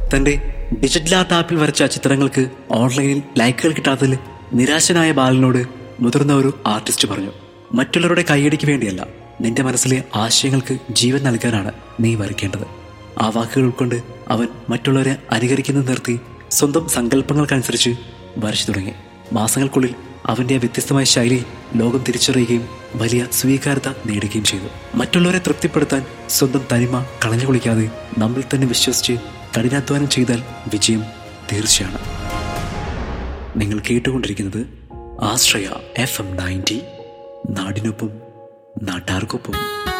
തന്റെ digital art ആപ്പിൽ വരച്ച ചിത്രങ്ങൾക്ക് ഓൺലൈനിൽ ലൈക്കുകൾ കിട്ടാത്തതിൽ നിരാശനായ ബാലനോട് മുതിർന്ന ഒരു ആർട്ടിസ്റ്റ് പറഞ്ഞു മറ്റുള്ളവരുടെ കൈയടിക്ക് വേണ്ടിയല്ല നിന്റെ മനസ്സിലെ ആശയങ്ങൾക്ക് ജീവൻ നൽകാനാണ് നീ വരയ്ക്കേണ്ടത് ആ വാക്കുകൾ ഉൾക്കൊണ്ട് അവൻ മറ്റുള്ളവരെ അനുകരിക്കുന്നത് നിർത്തി സ്വന്തം സങ്കല്പങ്ങൾക്കനുസരിച്ച് വരച്ചു തുടങ്ങി മാസങ്ങൾക്കുള്ളിൽ അവന്റെ ആ വ്യത്യസ്തമായ ശൈലി ലോകം തിരിച്ചറിയുകയും വലിയ സ്വീകാര്യത നേടുകയും ചെയ്തു മറ്റുള്ളവരെ തൃപ്തിപ്പെടുത്താൻ സ്വന്തം തനിമ കളഞ്ഞു കുളിക്കാതെ നമ്മിൽ തന്നെ വിശ്വസിച്ച് കഠിനാധ്വാനം ചെയ്താൽ വിജയം തീർച്ചയാണ് നിങ്ങൾ കേട്ടുകൊണ്ടിരിക്കുന്നത് ആശ്രയ എഫ് എം നയൻറ്റി നാടിനൊപ്പം നാട്ടാർക്കൊപ്പം